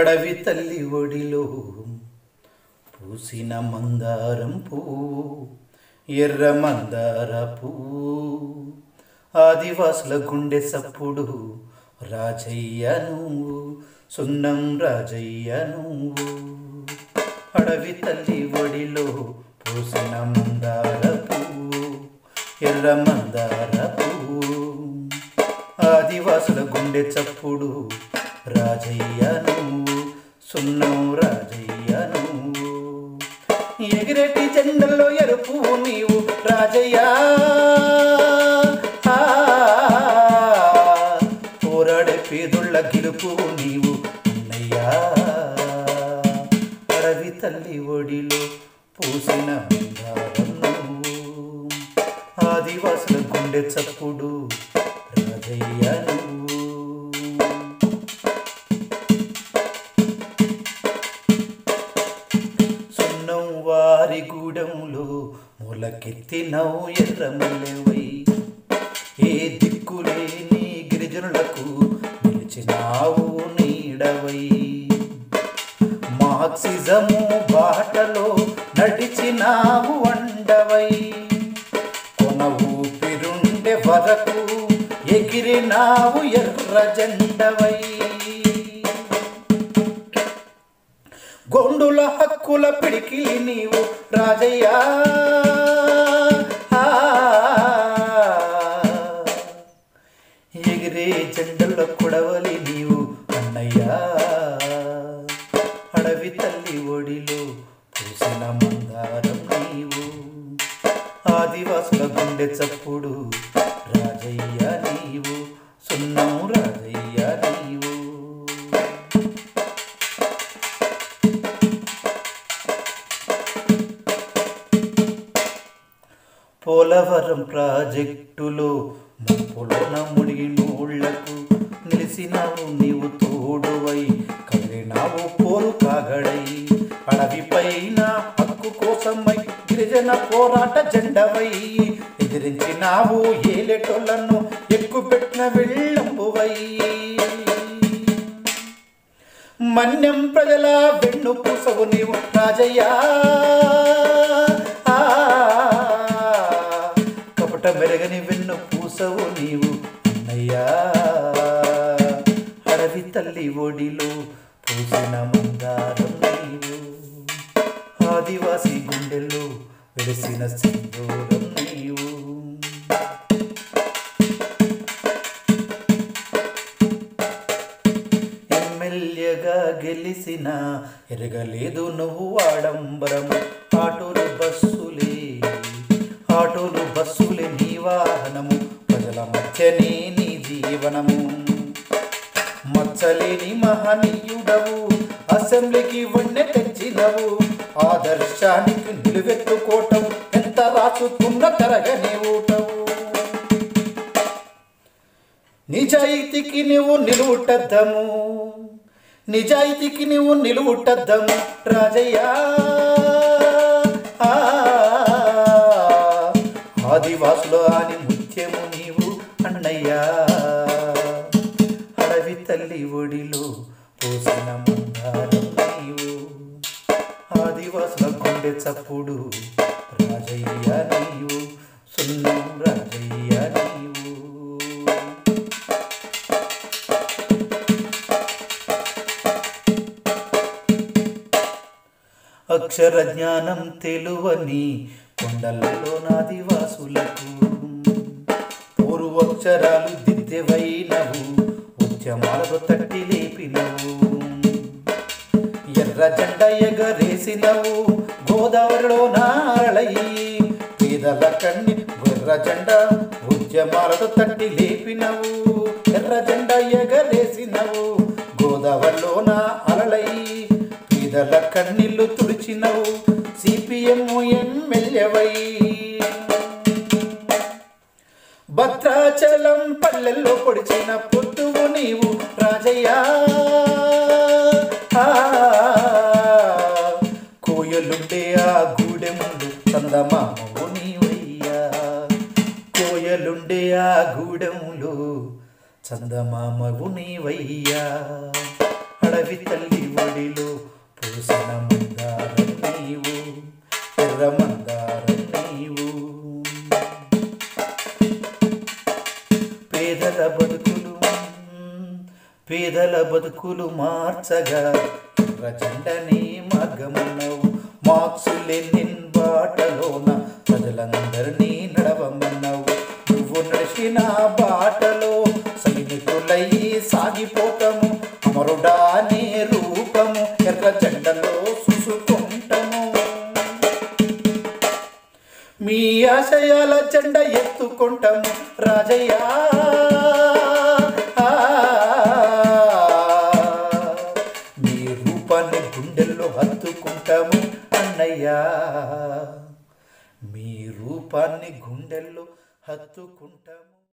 అడవి తల్లి ఒడిలో పూసిన మందారం పువ్వు ఎర్ర మందార పువ్వు ఆదివాసుల గుండె సప్పుడు రాజయ్య నువ్వు సున్నం రాజయ్య నువ్వు అడవి తల్లి ఒడిలో పూసిన మందార పువ్వు ఎర్ర మందార పువ్వు ఆదివాసుల గుండె చప్పుడు రాజయ్య నువ్వు సున్నం రాజయ్య నువ్వు ఎగిరెట్టి జెండల్లో ఎరుపు నీవు రాజయ్య ఆ, పోరాడే పేదొళ్ళ గెలుపు నీవు అన్నయ్యా అడవి తల్లి ఒడిలో పూసిన మందారం నువ్వు ఆదివాసుల గుండె చప్పుడు రాజయ్య నువ్వు సున్నం వారి గూడెంలో మొలకెత్తినవు ఎర్రమల్లెవై ఏ దిక్కులేని గిరిజనులకు నిలిచినావు నీడవై మార్క్సిజము బాటలో నడిచినావు అండవై కొన ఊపిరుండే వరకు ఎగిరినావు ఎర్ర జెండవై గొండుల హక్కుల పిడికిలి నీవు రాజయ్యా ఆ, ఎగిరే జెండల కొడవలి నీవు అన్నయ్యా అడవి తల్లి ఒడిలో పూసిన మందారం నీవు ఆదివాసుల గుండె చప్పుడు రాజయ్య నీవు సున్నం రాజయ్య నీవు పోలవరం ప్రాజెక్టులో ముప్పులోన మునిగి నోళ్లకు నిలిసినావు నీవు తోడువై కదిలినావు పోరు కాగడై అడవిపైన హక్కు కోసమై గిరిజన పోరాట జెండవై ఎదిరించినావు ఏలేటోళ్లను ఎక్కుపెట్టిన వెళ్ళంబువై మన్యం ప్రజల వెన్ను పూసవు నీవు రాజయ్యా ఆ, కపట మెరగని వెన్ను పూసవు నీవు అన్నయ్యా అడవి తల్లి ఒడిలో పూసిన మందారం నీవు ఆదివాసి గుండెల్లో వెలిసిన సింధూరం నీవు ఎమ్మెల్యేగా గెలిచిన ఎరగలేదు నువ్వు ఆడంబరము ఆటోలు బస్సులే ఆటోలు బస్సులే నీ వాహనము ప్రజల మధ్యనే నీ జీవనము మచ్చలేని మహనీయుడవు అసెంబ్లీకి వన్నె తెచ్చినవు ఆదర్శానికి నిలువెత్తుకోటవు ఎంత రాసుకున్న తరగని ఊటవు నిజాయితీకి నువ్వు నిలువుటద్దము నిజాయితీకి నువ్వు నిలువుటద్దము రాజయ్యా ఆ, ఆదివాసులు అని ముత్యము నీవు అన్నయ్యా అడవి తల్లి ఒడిలో పోసిన మందారం నీవు ఆదివాసుల గుండె చప్పుడు రాజయ్య నీవు సున్నం రాజయ్య నీవు అక్షర జ్ఞానం తెలువని కొండలలో నాదివాసులకు పూర్వక్షరాలు దిద్దెవైనవు ఉద్యమాలకు తట్టి లేపినవు ఎర్ర జెండ ఎగరేసినవు గోదావరిలో నారళయి పేదల కన్ని ఎర్ర జెండ ఉద్యమాలతో తట్టి లేపినవు ఎర్ర జెండ ఎగరేసినవు గోదావరిలో నా అలలయి పేదల కన్నీళ్లు తుడిచినవు సిపిఎం ఎమ్మెల్యేవై భద్రాచలం పల్లెల్లో పొడిచిన పొద్దువు నీవు రాజయ్యా ఆ, కోయలుండే ఆ గూడెముండు చందమామవు నీవయ్యా కోయలుండే ఆ గూడెములు చందమామవు నీవయ్యా అడవి తల్లి ఒడిలో పూసిన మందారం నీవు ఎర్ర మందారం నీవు పేదల బతుకులు పేదల బతుకులు మార్చగా ప్రచండని మార్గమన్నావు మార్క్సులే నిన్ బాటలోన ప్రజలందరినీ నడవమన్నావు నువ్వు నడిచిన బాటలో సైనికులయ్యి సాగిపోతాము అమరుడా నీ రూపము ఎర్ర జెండలో చూసుకుంటాము మీ ఆశయాల జెండ ఎత్తుకుంటాము రాజయ్య మీ రూపాన్ని గుండెల్లో హత్తుకుంటాము అన్నయ్యా మీ రూపాన్ని గుండెల్లో హత్తుకుంటాము